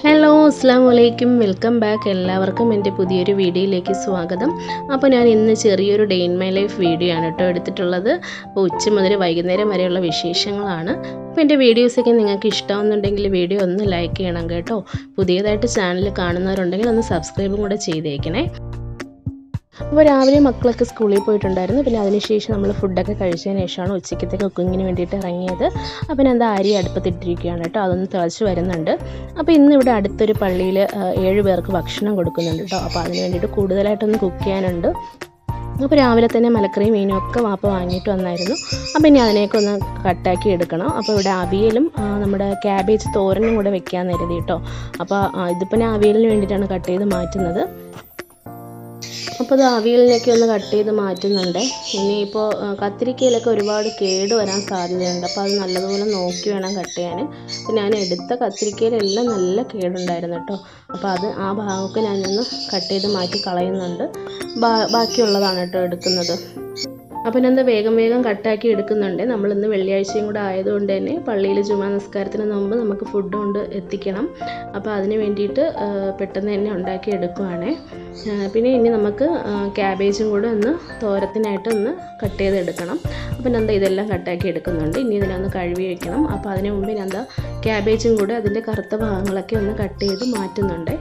hello അസ്സാം വലൈക്കും welcome back എല്ലാവർക്കും എൻ്റെ പുതിയൊരു വീഡിയോയിലേക്ക് സ്വാഗതം അപ്പോൾ ഞാൻ ഇന്ന് ചെറിയൊരു day in my life video ആണ് കേട്ടോ എടുത്തിട്ടുള്ളത് അപ്പോൾ ഉച്ച മുതൽ വൈകുന്നേരം വരെയുള്ള വിശേഷങ്ങളാണ് അപ്പോൾ എൻ്റെ വീഡിയോസൊക്കെ നിങ്ങൾക്ക് ഇഷ്ടമാകുന്നുണ്ടെങ്കിൽ വീഡിയോ ഒന്ന് ലൈക്ക് ചെയ്യണം കേട്ടോ പുതിയതായിട്ട് ചാനൽ കാണുന്നവരുണ്ടെങ്കിൽ ഒന്ന് സബ്സ്ക്രൈബും കൂടെ ചെയ്തേക്കണേ അപ്പോൾ രാവിലെ മക്കളൊക്കെ സ്കൂളിൽ പോയിട്ടുണ്ടായിരുന്നു പിന്നെ അതിനുശേഷം നമ്മൾ ഫുഡൊക്കെ കഴിച്ചതിന് ശേഷമാണ് ഉച്ചയ്ക്കത്തെ കുക്കിങ്ങിന് വേണ്ടിയിട്ട് ഇറങ്ങിയത് അപ്പം ഞാൻ എന്താ അരി അടുപ്പത്തിട്ടിരിക്കുകയാണ് കേട്ടോ അതൊന്ന് തിളച്ച് വരുന്നുണ്ട് അപ്പോൾ ഇന്ന് ഇവിടെ അടുത്തൊരു പള്ളിയിൽ ഏഴ് പേർക്ക് ഭക്ഷണം കൊടുക്കുന്നുണ്ട് കേട്ടോ അപ്പോൾ അതിന് വേണ്ടിയിട്ട് കൂടുതലായിട്ടൊന്ന് കുക്ക് ചെയ്യാനുണ്ട് അപ്പോൾ രാവിലെ തന്നെ മലക്കറിയും മീനും ഒക്കെ വാപ്പ വാങ്ങിയിട്ട് വന്നായിരുന്നു അപ്പോൾ ഇനി അതിനെയൊക്കെ ഒന്ന് കട്ടാക്കി എടുക്കണം അപ്പോൾ ഇവിടെ അവിയലും ആ, നമ്മുടെ ക്യാബേജ് തോരനും കൂടെ വെക്കാമെന്ന് കരുതി കേട്ടോ അപ്പോൾ ആ, ഇതിപ്പോൾ ഞാൻ അവിയലിന് വേണ്ടിയിട്ടാണ് കട്ട് ചെയ്ത് മാറ്റുന്നത് അപ്പോൾ അത് അവിയലിനൊക്കെ ഒന്ന് കട്ട് ചെയ്ത് മാറ്റുന്നുണ്ട് ഇനിയിപ്പോൾ ആ, കത്തിരിക്കയിലൊക്കെ ഒരുപാട് കേട് വരാൻ സാധ്യതയുണ്ട് അപ്പോൾ അത് നല്ലതുപോലെ നോക്കി വേണം കട്ട് ചെയ്യാൻ അപ്പോൾ ഞാൻ എടുത്ത കത്തിരിക്കയിലെല്ലാം നല്ല കേടുണ്ടായിരുന്നു കേട്ടോ അപ്പോൾ അത് ആ ഭാഗമൊക്കെ ഞാനൊന്ന് കട്ട് ചെയ്ത് മാറ്റി കളയുന്നുണ്ട് ബാ- ബാക്കിയുള്ളതാണ് കേട്ടോ എടുക്കുന്നത് അപ്പം ഞാൻ എന്താ വേഗം വേഗം കട്ടാക്കി എടുക്കുന്നുണ്ട് നമ്മളിന്ന് വെള്ളിയാഴ്ചയും കൂടെ ആയതുകൊണ്ട് തന്നെ പള്ളിയിൽ ജുമാ നിസ്കാരത്തിന് മുമ്പ് നമുക്ക് ഫുഡ് കൊണ്ട് എത്തിക്കണം അപ്പോൾ അതിന് വേണ്ടിയിട്ട് ആ, പെട്ടെന്ന് തന്നെ ഉണ്ടാക്കി എടുക്കുവാണേ ആ, പിന്നെ ഇനി നമുക്ക് ആ, ക്യാബേജും കൂടെ ഒന്ന് തോരത്തിനായിട്ട് ഒന്ന് കട്ട് ചെയ്തെടുക്കണം അപ്പം ഞാൻ എന്താ ഇതെല്ലാം കട്ടാക്കി എടുക്കുന്നുണ്ട് ഇനി ഇതിനൊന്ന് കഴുകി വെക്കണം അപ്പോൾ അതിന് മുമ്പ് ഞാൻ എന്താ ക്യാബേജും കൂടെ അതിൻ്റെ കറുത്ത ഭാഗങ്ങളൊക്കെ ഒന്ന് കട്ട് ചെയ്ത് മാറ്റുന്നുണ്ട്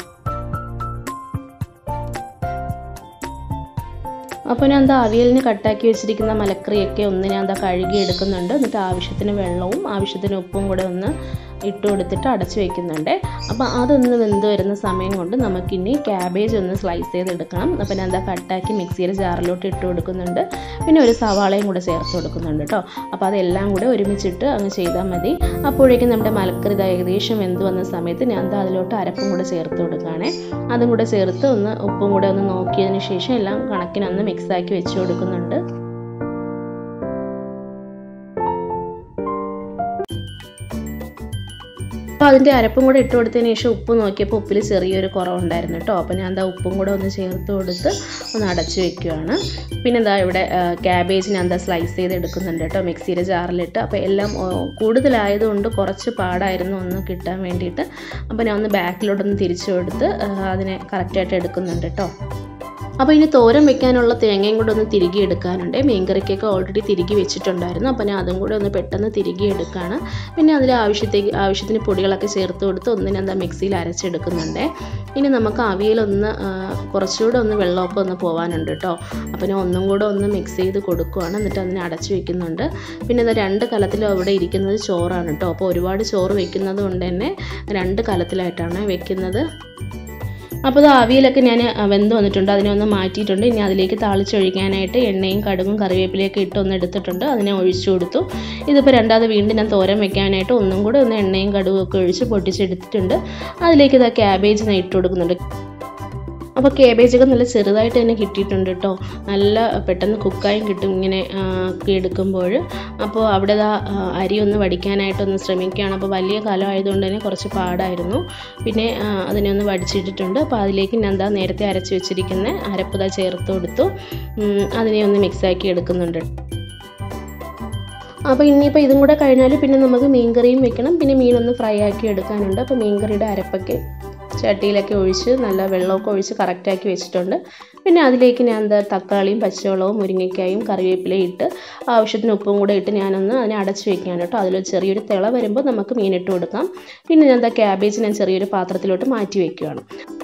അപ്പോൾ ഞാൻ എന്താ അവിയലിന് കട്ടാക്കി വെച്ചിരിക്കുന്ന മലക്കറിയൊക്കെ ഒന്ന് ഞാൻ എന്താ കഴുകി എടുക്കുന്നുണ്ട് എന്നിട്ട് ആവശ്യത്തിന് വെള്ളവും ആവശ്യത്തിന് ഉപ്പും കൂടെ ഒന്ന് ഇട്ട് കൊടുത്തിട്ട് അടച്ച് വെക്കുന്നുണ്ട് അപ്പോൾ അതൊന്ന് വെന്ത് വരുന്ന സമയം കൊണ്ട് നമുക്കിനി ക്യാബേജ് ഒന്ന് സ്ലൈസ് ചെയ്തെടുക്കണം അപ്പോൾ ഞാൻ എന്താ കട്ടാക്കി മിക്സിയുടെ ജാറിലോട്ട് ഇട്ട് കൊടുക്കുന്നുണ്ട് പിന്നെ ഒരു സവാളയും കൂടെ ചേർത്ത് കൊടുക്കുന്നുണ്ട് കേട്ടോ അപ്പോൾ അതെല്ലാം കൂടെ ഒരുമിച്ചിട്ട് അങ്ങ് ചെയ്താൽ മതി അപ്പോഴേക്കും നമ്മുടെ മലക്കറി ദാ ഏകദേശം വെന്ത് വന്ന സമയത്ത് ഞാൻ എന്താ അതിലോട്ട് അരപ്പും കൂടെ ചേർത്ത് കൊടുക്കുകയാണേ അതും കൂടെ ചേർത്ത് ഒന്ന് ഉപ്പും കൂടെ ഒന്ന് നോക്കിയതിന് ശേഷം എല്ലാം കണക്കിനൊന്ന് മിക്സാക്കി വെച്ച് കൊടുക്കുന്നുണ്ട് അപ്പോൾ അതിൻ്റെ അരപ്പും കൂടെ ഇട്ട് കൊടുത്തതിന് ശേഷം ഉപ്പ് നോക്കിയപ്പോൾ ഉപ്പിൽ ചെറിയൊരു കുറവുണ്ടായിരുന്നു കേട്ടോ അപ്പോൾ ഞാൻ എന്താ ഉപ്പും കൂടെ ഒന്ന് ചേർത്ത് കൊടുത്ത് ഒന്ന് അടച്ച് വെക്കുകയാണ് പിന്നെ എന്താ ഇവിടെ ക്യാബേജ് ഞാൻ എന്താ സ്ലൈസ് ചെയ്ത് എടുക്കുന്നുണ്ട് കേട്ടോ മിക്സിയുടെ ജാറിലിട്ട് അപ്പോൾ എല്ലാം ആ, കൂടുതലായതുകൊണ്ട് കുറച്ച് പാടായിരുന്നു ഒന്ന് കിട്ടാൻ വേണ്ടിയിട്ട് അപ്പോൾ ഞാൻ ഒന്ന് ബാക്കിലോട്ടൊന്ന് തിരിച്ചു കൊടുത്ത് ആ, അതിനെ കറക്റ്റായിട്ട് എടുക്കുന്നുണ്ട് കേട്ടോ അപ്പോൾ ഇനി തോരൻ വെക്കാനുള്ള തേങ്ങയും കൂടെ ഒന്ന് തിരികെ എടുക്കാനുണ്ട് മീൻകറിക്കൊക്കെ ഓൾറെഡി തിരികെ വെച്ചിട്ടുണ്ടായിരുന്നു അപ്പോൾ ഞാൻ അതും കൂടെ ഒന്ന് പെട്ടെന്ന് തിരികെ എടുക്കുകയാണ് പിന്നെ അതിൽ ആവശ്യത്തേക്ക് ആവശ്യത്തിന് പൊടികളൊക്കെ ചേർത്ത് കൊടുത്ത് ഒന്നിനെ എന്താ മിക്സിയിൽ അരച്ചെടുക്കുന്നുണ്ട് ഇനി നമുക്ക് അവിയലൊന്ന് ആ, കുറച്ചുകൂടെ ഒന്ന് വെള്ളമൊക്കെ ഒന്ന് പോകാനുണ്ട് കേട്ടോ അപ്പോൾ ഞാൻ ഒന്നും കൂടെ ഒന്ന് മിക്സ് ചെയ്ത് കൊടുക്കുകയാണ് എന്നിട്ട് അതിനെ അടച്ചു വെക്കുന്നുണ്ട് പിന്നെ ഇത് രണ്ട് കലത്തിലും അവിടെ ഇരിക്കുന്നത് ചോറാണ് കേട്ടോ അപ്പോൾ ഒരുപാട് ചോറ് വെക്കുന്നത് കൊണ്ട് തന്നെ രണ്ട് കലത്തിലായിട്ടാണ് വെക്കുന്നത് അപ്പോൾ ഇത് ആവിയിലൊക്കെ ഞാൻ വെന്ത് വന്നിട്ടുണ്ട് അതിനെ ഒന്ന് മാറ്റിയിട്ടുണ്ട് ഇനി അതിലേക്ക് താളിച്ചൊഴിക്കാനായിട്ട് എണ്ണയും കടുകും കറിവേപ്പിലയൊക്കെ ഇട്ട് ഒന്ന് എടുത്തിട്ടുണ്ട് അതിനെ ഒഴിച്ചു കൊടുത്തു ഇതിപ്പോൾ രണ്ടാമത് വീണ്ടും ഞാൻ തോരൻ വെക്കാനായിട്ട് ഒന്നും കൂടെ ഒന്ന് എണ്ണയും കടുകും ഒക്കെ ഒഴിച്ച് പൊട്ടിച്ചെടുത്തിട്ടുണ്ട് അതിലേക്ക് ഇതാ ക്യാബേജ് ഞാൻ ഇട്ട് കൊടുക്കുന്നുണ്ട് അപ്പോൾ കേബേജൊക്കെ നല്ല ചെറുതായിട്ട് തന്നെ കിട്ടിയിട്ടുണ്ട് കേട്ടോ നല്ല പെട്ടെന്ന് കുക്കായും കിട്ടും ഇങ്ങനെ ആ, ഒക്കെ എടുക്കുമ്പോൾ അപ്പോൾ അവിടെ ദാ ആ, അരി ഒന്ന് വടിക്കാനായിട്ടൊന്ന് ശ്രമിക്കുകയാണ് അപ്പോൾ വലിയ കാലം ആയതുകൊണ്ട് തന്നെ കുറച്ച് പാടായിരുന്നു പിന്നെ ആ, അതിനെ ഒന്ന് വടിച്ചിട്ടിട്ടുണ്ട് അപ്പോൾ അതിലേക്ക് ഞാൻ എന്താ നേരത്തെ അരച്ച് വെച്ചിരിക്കുന്ന അരപ്പ് ദാ ചേർത്ത് കൊടുത്തു ഉം, അതിനെ ഒന്ന് മിക്സാക്കി എടുക്കുന്നുണ്ട് അപ്പോൾ ഇനിയിപ്പോൾ ഇതും കൂടെ കഴിഞ്ഞാൽ പിന്നെ നമുക്ക് മീൻകറിയും വെക്കണം പിന്നെ മീനൊന്ന് ഫ്രൈ ആക്കി എടുക്കാനുണ്ട് അപ്പോൾ മീൻകറിയുടെ അരപ്പൊക്കെ ചട്ടിയിലൊക്കെ ഒഴിച്ച് നല്ല വെള്ളമൊക്കെ ഒഴിച്ച് കറക്റ്റാക്കി വെച്ചിട്ടുണ്ട് പിന്നെ അതിലേക്ക് ഞാൻ എന്താ തക്കാളിയും പച്ചവെള്ളവും മുരിങ്ങയ്ക്കായും കറിവേപ്പിലയും ഇട്ട് ആവശ്യത്തിന് ഉപ്പും കൂടെ ഇട്ട് ഞാനൊന്ന് അതിനെ അടച്ച് വെക്കുകയാണ് കേട്ടോ അതിൽ ചെറിയൊരു തിള വരുമ്പോൾ നമുക്ക് മീനിട്ട് കൊടുക്കാം പിന്നെ ഞാൻ എന്താ ക്യാബേജ് ഞാൻ ചെറിയൊരു പാത്രത്തിലോട്ട് മാറ്റി വെക്കുകയാണ്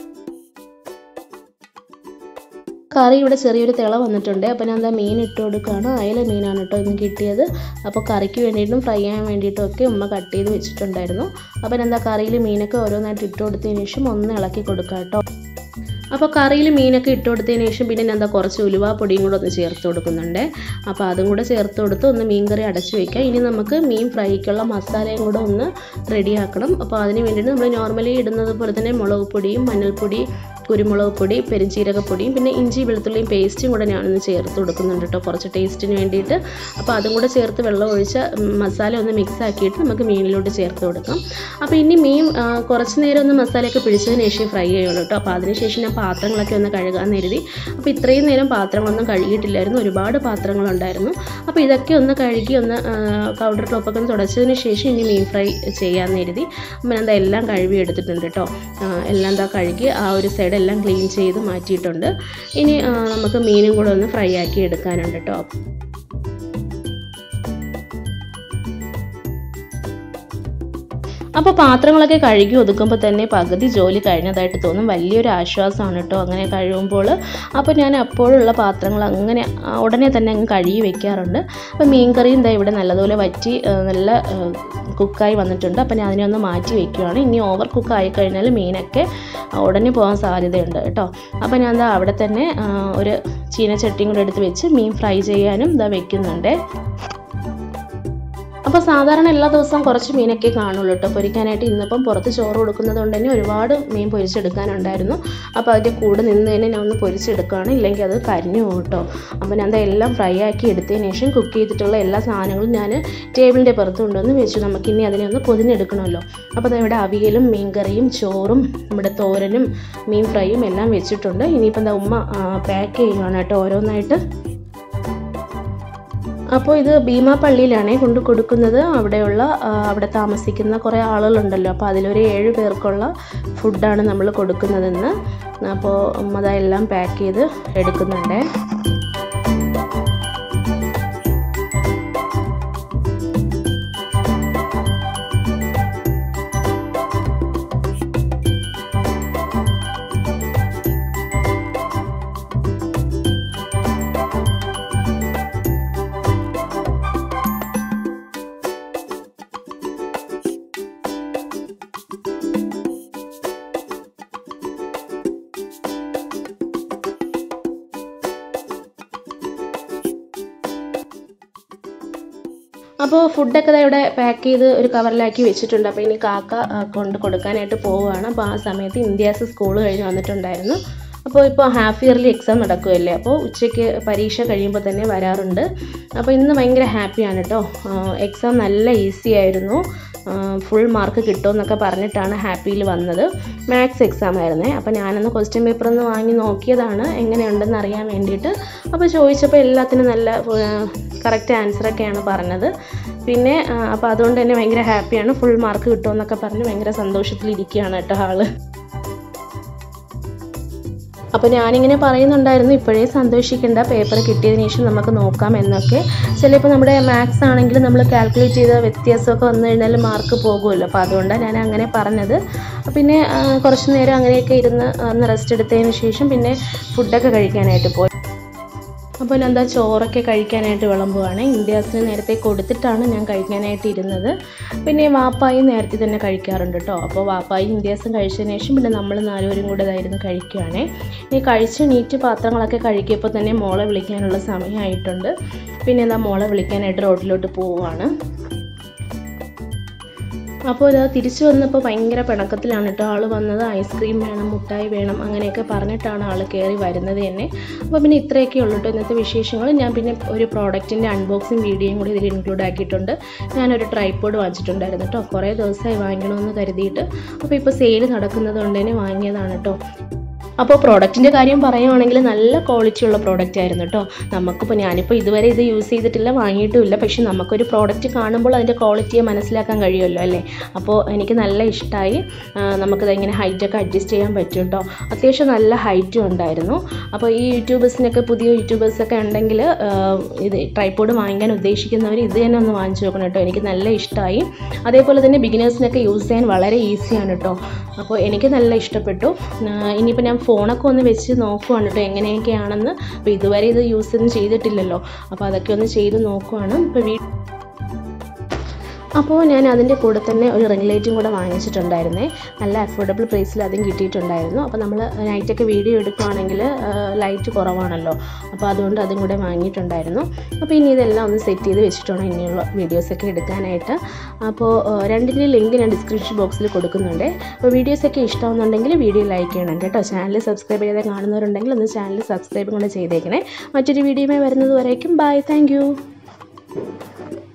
കറി ഇവിടെ ചെറിയൊരു തിള വന്നിട്ടുണ്ട് അപ്പോൾ ഞാൻ എന്താ മീൻ ഇട്ട് കൊടുക്കുകയാണ് അയല മീനാണ് കേട്ടോ ഇന്ന് കിട്ടിയത് അപ്പോൾ കറിക്ക് വേണ്ടിയിട്ടും ഫ്രൈ ചെയ്യാൻ വേണ്ടിയിട്ടും ഒക്കെ ഉമ്മ കട്ട് ചെയ്ത് വെച്ചിട്ടുണ്ടായിരുന്നു അപ്പോൾ ഞാൻ എന്താ കറിയിൽ മീനൊക്കെ ഓരോന്നായിട്ട് ഇട്ട് കൊടുത്തതിന് ശേഷം ഒന്ന് ഇളക്കി കൊടുക്കാം കേട്ടോ അപ്പോൾ കറിയിൽ മീനൊക്കെ ഇട്ട് കൊടുത്തതിന് ശേഷം പിന്നെ ഞാൻ എന്താ കുറച്ച് ഉലുവ പൊടിയും കൂടെ ഒന്ന് ചേർത്ത് കൊടുക്കുന്നുണ്ട് അപ്പോൾ അതും കൂടെ ചേർത്ത് കൊടുത്ത് ഒന്ന് മീൻ കറി അടച്ച് വെക്കാം ഇനി നമുക്ക് മീൻ ഫ്രൈക്കുള്ള മസാലയും കൂടെ ഒന്ന് റെഡിയാക്കണം അപ്പോൾ അതിന് വേണ്ടിയിട്ട് നമ്മൾ നോർമലി ഇടുന്നത് പോലെ തന്നെ മുളക് പൊടിയും മഞ്ഞൾപ്പൊടി കുരുമുളക് പൊടി പെരിഞ്ചീരകപ്പൊടിയും പിന്നെ ഇഞ്ചി വെളുത്തുള്ളിയും പേസ്റ്റും കൂടെ ഞാനൊന്ന് ചേർത്ത് കൊടുക്കുന്നുണ്ട് കേട്ടോ കുറച്ച് ടേസ്റ്റിന് വേണ്ടിയിട്ട് അപ്പോൾ അതും കൂടെ ചേർത്ത് വെള്ളം ഒഴിച്ച് ഉം, മസാല ഒന്ന് മിക്സ് ആക്കിയിട്ട് നമുക്ക് മീനിലോട്ട് ചേർത്ത് കൊടുക്കാം അപ്പോൾ ഇനി മീൻ ആ, കുറച്ച് നേരം ഒന്ന് മസാലയൊക്കെ പിടിച്ചതിന് ശേഷം ഫ്രൈ ചെയ്യുള്ളൂ കേട്ടോ അപ്പോൾ അതിനുശേഷം ഞാൻ പാത്രങ്ങളൊക്കെ ഒന്ന് കഴുകാൻ കരുതി അപ്പോൾ ഇത്രയും നേരം പാത്രങ്ങളൊന്നും കഴുകിയിട്ടില്ലായിരുന്നു ഒരുപാട് പാത്രങ്ങളുണ്ടായിരുന്നു അപ്പോൾ ഇതൊക്കെ ഒന്ന് കഴുകി ഒന്ന് കൗണ്ടർ ടോപ്പൊക്കെ ഒന്ന് തുടച്ചതിന് ശേഷം ഇനി മീൻ ഫ്രൈ ചെയ്യാമെന്ന് കരുതി അപ്പം ഞാൻ എന്താ എല്ലാം കഴുകി എടുത്തിട്ടുണ്ട് കേട്ടോ ആ, എല്ലാം എന്താ കഴുകി ആ ഒരു സൈഡ് എല്ലാം ക്ലീൻ ചെയ്ത് മാറ്റിയിട്ടുണ്ട് ഇനി ആ, നമുക്ക് മീനും കൂടെ ഒന്ന് ഫ്രൈ ആക്കി എടുക്കാനുണ്ട് കേട്ടോ അപ്പോൾ പാത്രങ്ങളൊക്കെ കഴുകി ഒതുക്കുമ്പോൾ തന്നെ പകുതി ജോലി കഴിഞ്ഞതായിട്ട് തോന്നും വലിയൊരു ആശ്വാസമാണ് കേട്ടോ അങ്ങനെ കഴുകുമ്പോൾ അപ്പോൾ ഞാൻ അപ്പോഴുള്ള പാത്രങ്ങൾ അങ്ങനെ ആ, ഉടനെ തന്നെ അങ്ങ് കഴുകി വെക്കാറുണ്ട് അപ്പോൾ മീൻ കറിയും എന്താ ഇവിടെ നല്ലതുപോലെ വറ്റി ആ, നല്ല ആ, കുക്കായി വന്നിട്ടുണ്ട് അപ്പോൾ ഞാൻ അതിനെ ഒന്ന് മാറ്റി വെക്കുകയാണ് ഇനി ഓവർ കുക്ക് ആയി കഴിഞ്ഞാൽ മീനൊക്കെ ഉടനെ പോകാൻ സാധ്യതയുണ്ട് കേട്ടോ അപ്പോൾ ഞാൻ എന്താ അവിടെ തന്നെ ആ, ഒരു ചീനച്ചട്ടിയും കൂടെ എടുത്ത് വെച്ച് മീൻ ഫ്രൈ ചെയ്യാനും ഇതാ വെക്കുന്നുണ്ട് അപ്പോൾ സാധാരണ എല്ലാ ദിവസവും കുറച്ച് മീനൊക്കെ കാണുള്ളൂ കേട്ടോ പൊരിക്കാനായിട്ട് ഇന്നിപ്പം പുറത്ത് ചോറ് കൊടുക്കുന്നത് കൊണ്ട് തന്നെ ഒരുപാട് മീൻ പൊരിച്ചെടുക്കാനുണ്ടായിരുന്നു അപ്പോൾ അതിൻ്റെ കൂടെ നിന്ന് തന്നെ ഞാൻ ഒന്ന് പൊരിച്ചെടുക്കുകയാണ് ഇല്ലെങ്കിൽ അത് കരിഞ്ഞു പോകും കേട്ടോ അപ്പോൾ ഞാൻ അതെല്ലാം ഫ്രൈ ആക്കി എടുത്തതിന് ശേഷം കുക്ക് ചെയ്തിട്ടുള്ള എല്ലാ സാധനങ്ങളും ഞാൻ ടേബിളിൻ്റെ പുറത്ത് കൊണ്ടുവന്ന് വെച്ചു നമുക്കിനി അതിനെ ഒന്ന് പൊതിഞ്ഞെടുക്കണമല്ലോ അപ്പോൾ ദാ ഇവിടെ അവിയലും മീൻ കറിയും ചോറും നമ്മുടെ തോരനും മീൻ ഫ്രൈയും എല്ലാം വെച്ചിട്ടുണ്ട് ഇനിയിപ്പോൾ എന്താ ഉമ്മ പാക്ക് ചെയ്യുകയാണ് കേട്ടോ ഓരോന്നായിട്ട് അപ്പോൾ ഇത് ഭീമാ പള്ളിയിലാണേ കൊണ്ട് കൊടുക്കുന്നത് അവിടെയുള്ള ആ, അവിടെ താമസിക്കുന്ന കുറേ ആളുകളുണ്ടല്ലോ അപ്പോൾ അതിലൊരു ഏഴ് പേർക്കുള്ള ഫുഡാണ് നമ്മൾ കൊടുക്കുന്നതെന്ന് അപ്പോൾ ഉമ്മ അതെല്ലാം പാക്ക് ചെയ്ത് എടുക്കുന്നുണ്ടേ അപ്പോൾ ഫുഡൊക്കെ ദാ ഇവിടെ പാക്ക് ചെയ്ത് ഒരു കവറിലാക്കി വെച്ചിട്ടുണ്ട് അപ്പോൾ ഇനി കാക്ക ആ, കൊണ്ട് കൊടുക്കാനായിട്ട് പോവുകയാണ് അപ്പോൾ ആ സമയത്ത് ഇന്ത്യാസ് സ്കൂൾ കഴിഞ്ഞ് വന്നിട്ടുണ്ടായിരുന്നു അപ്പോൾ ഇപ്പോൾ ഹാഫ് ഇയർലി എക്സാം നടക്കുമല്ലേ അപ്പോൾ ഉച്ചയ്ക്ക് പരീക്ഷ കഴിയുമ്പോൾ തന്നെ വരാറുണ്ട് അപ്പോൾ ഇന്ന് ഭയങ്കര ഹാപ്പിയാണ് കേട്ടോ എക്സാം നല്ല ഈസി ആയിരുന്നു ഫുൾ മാർക്ക് കിട്ടുമെന്നൊക്കെ പറഞ്ഞിട്ടാണ് ഹാപ്പിയിൽ വന്നത് മാത്സ് എക്സാം ആയിരുന്നേ അപ്പോൾ ഞാനൊന്ന് ക്വസ്റ്റ്യൻ പേപ്പർ ഒന്ന് വാങ്ങി നോക്കിയതാണ് എങ്ങനെയുണ്ടെന്ന് അറിയാൻ വേണ്ടിയിട്ട് അപ്പോൾ ചോദിച്ചപ്പോൾ എല്ലാത്തിനും നല്ല കറക്റ്റ് ആൻസറൊക്കെയാണ് പറഞ്ഞത് പിന്നെ ആ, അപ്പോൾ അതുകൊണ്ട് തന്നെ ഭയങ്കര ഹാപ്പിയാണ് ഫുൾ മാർക്ക് കിട്ടുമെന്നൊക്കെ പറഞ്ഞ് ഭയങ്കര സന്തോഷത്തിലിരിക്കുകയാണ് കേട്ടോ ആള് അപ്പോൾ ഞാനിങ്ങനെ പറയുന്നുണ്ടായിരുന്നു ഇപ്പോഴേ സന്തോഷിക്കേണ്ട പേപ്പർ കിട്ടിയതിന് ശേഷം നമുക്ക് നോക്കാം എന്നൊക്കെ ചിലപ്പോൾ നമ്മുടെ മാത്സ് ആണെങ്കിൽ നമ്മൾ കാൽക്കുലേറ്റ് ചെയ്ത വ്യത്യാസമൊക്കെ വന്നു കഴിഞ്ഞാൽ മാർക്ക് പോകുമല്ലോ അപ്പോൾ അതുകൊണ്ടാണ് ഞാൻ അങ്ങനെ പറഞ്ഞത് പിന്നെ ആ, കുറച്ച് നേരം അങ്ങനെയൊക്കെ ഇരുന്ന് ഒന്ന് റെസ്റ്റ് എടുത്തതിന് ശേഷം പിന്നെ ഫുഡൊക്കെ കഴിക്കാനായിട്ട് പോയി അപ്പോൾ എന്താ ചോറൊക്കെ കഴിക്കാനായിട്ട് വിളമ്പുവാണ് ഇന്ത്യാസിന് നേരത്തെ കൊടുത്തിട്ടാണ് ഞാൻ കഴിക്കാനായിട്ട് ഇരുന്നത് പിന്നെ വാപ്പായും നേരത്തെ തന്നെ കഴിക്കാറുണ്ട് കേട്ടോ അപ്പോൾ വാപ്പായും ഇന്ത്യാസും കഴിച്ചതിന് ശേഷം പിന്നെ നമ്മൾ നാലുപേരും കൂടെ ഇതായിരുന്നു കഴിക്കുകയാണേ ഇനി കഴിച്ച് നീറ്റ് പാത്രങ്ങളൊക്കെ കഴുകിയപ്പോൾ തന്നെ മോളെ വിളിക്കാനുള്ള സമയമായിട്ടുണ്ട് പിന്നെ എന്താ മോളെ വിളിക്കാനായിട്ട് റോഡിലോട്ട് പോവുകയാണ് അപ്പോൾ ഇതാ തിരിച്ചു വന്നപ്പോൾ ഭയങ്കര പിണക്കത്തിലാണ് കേട്ടോ ആൾ വന്നത് ഐസ്ക്രീം വേണം മുട്ടായി വേണം അങ്ങനെയൊക്കെ പറഞ്ഞിട്ടാണ് ആൾ കയറി വരുന്നത് തന്നെ അപ്പോൾ പിന്നെ ഇത്രയൊക്കെ ഉള്ളൂ കേട്ടോ ഇന്നത്തെ വിശേഷങ്ങൾ ഞാൻ പിന്നെ ഒരു പ്രോഡക്റ്റിൻ്റെ അൺബോക്സിങ് വീഡിയോയും കൂടി ഇതിൽ ഇൻക്ലൂഡ് ആക്കിയിട്ടുണ്ട് ഞാനൊരു ട്രൈപ്പോഡ് വാങ്ങിച്ചിട്ടുണ്ടായിരുന്നു കേട്ടോ കുറേ ദിവസമായി വാങ്ങിക്കണമെന്ന് കരുതിയിട്ട് അപ്പോൾ ഇപ്പോൾ സെയിൽ നടക്കുന്നത് കൊണ്ട് തന്നെ വാങ്ങിയതാണ് കേട്ടോ അപ്പോൾ പ്രോഡക്റ്റിൻ്റെ കാര്യം പറയുവാണെങ്കിൽ നല്ല ക്വാളിറ്റി ഉള്ള പ്രോഡക്റ്റ് ആയിരുന്നു കേട്ടോ നമുക്കിപ്പോൾ ഞാനിപ്പോൾ ഇതുവരെ ഇത് യൂസ് ചെയ്തിട്ടില്ല വാങ്ങിയിട്ടുമില്ല പക്ഷെ നമുക്കൊരു പ്രോഡക്റ്റ് കാണുമ്പോൾ അതിൻ്റെ ക്വാളിറ്റിയെ മനസ്സിലാക്കാൻ കഴിയുമല്ലോ അല്ലേ അപ്പോൾ എനിക്ക് നല്ല ഇഷ്ടമായി നമുക്കത് ഇങ്ങനെ ഹൈറ്റൊക്കെ അഡ്ജസ്റ്റ് ചെയ്യാൻ പറ്റും കേട്ടോ അത്യാവശ്യം നല്ല ഹൈറ്റും ഉണ്ടായിരുന്നു അപ്പോൾ ഈ യൂട്യൂബേഴ്സിനൊക്കെ പുതിയ യൂട്യൂബേഴ്സൊക്കെ ഉണ്ടെങ്കിൽ ഇത് ട്രൈപ്പോഡ് വാങ്ങിക്കാൻ ഉദ്ദേശിക്കുന്നവർ ഇത് തന്നെ ഒന്ന് വാങ്ങിച്ചു നോക്കണം കേട്ടോ എനിക്ക് നല്ല ഇഷ്ടമായി അതേപോലെ തന്നെ ബിഗിനേഴ്സിനൊക്കെ യൂസ് ചെയ്യാൻ വളരെ ഈസിയാണ് കേട്ടോ അപ്പോൾ എനിക്ക് നല്ല ഇഷ്ടപ്പെട്ടു ഇനിയിപ്പോൾ ഞാൻ ഫോണൊക്കെ ഒന്ന് വെച്ച് നോക്കുവാണ് കേട്ടോ എങ്ങനെയൊക്കെയാണെന്ന് അപ്പോൾ ഇതുവരെ ഇത് യൂസ് ഒന്നും ചെയ്തിട്ടില്ലല്ലോ അപ്പോൾ അതൊക്കെ ഒന്ന് ചെയ്ത് നോക്കുവാണ് ഇപ്പോൾ വീ അപ്പോൾ ഞാൻ അതിൻ്റെ കൂടെ തന്നെ ഒരു റിംഗ് ലൈറ്റും കൂടെ വാങ്ങിച്ചിട്ടുണ്ടായിരുന്നേ നല്ല അഫോർഡബിൾ പ്രൈസിൽ അതും കിട്ടിയിട്ടുണ്ടായിരുന്നു അപ്പോൾ നമ്മൾ നൈറ്റൊക്കെ വീഡിയോ എടുക്കുകയാണെങ്കിൽ ലൈറ്റ് കുറവാണല്ലോ അപ്പോൾ അതുകൊണ്ട് അതും കൂടെ വാങ്ങിയിട്ടുണ്ടായിരുന്നു അപ്പോൾ ഇനി ഇതെല്ലാം ഒന്ന് സെറ്റ് ചെയ്ത് വെച്ചിട്ടുണ്ട് ഇനിയുള്ള വീഡിയോസൊക്കെ എടുക്കാനായിട്ട് അപ്പോൾ രണ്ടിൻ്റെ ലിങ്ക് ഞാൻ ഡിസ്ക്രിപ്ഷൻ ബോക്സിൽ കൊടുക്കുന്നുണ്ട് അപ്പോൾ വീഡിയോസൊക്കെ ഇഷ്ടമാകുന്നുണ്ടെങ്കിൽ വീഡിയോ ലൈക്ക് ചെയ്യണം കേട്ടോ ചാനൽ സബ്സ്ക്രൈബ് ചെയ്താൽ കാണുന്നവരുണ്ടെങ്കിൽ ഒന്ന് ചാനൽ സബ്സ്ക്രൈബ് കൂടെ ചെയ്തേക്കണേ മറ്റൊരു വീഡിയോയുമായി വരുന്നത് വരേക്കും ബൈ താങ്ക്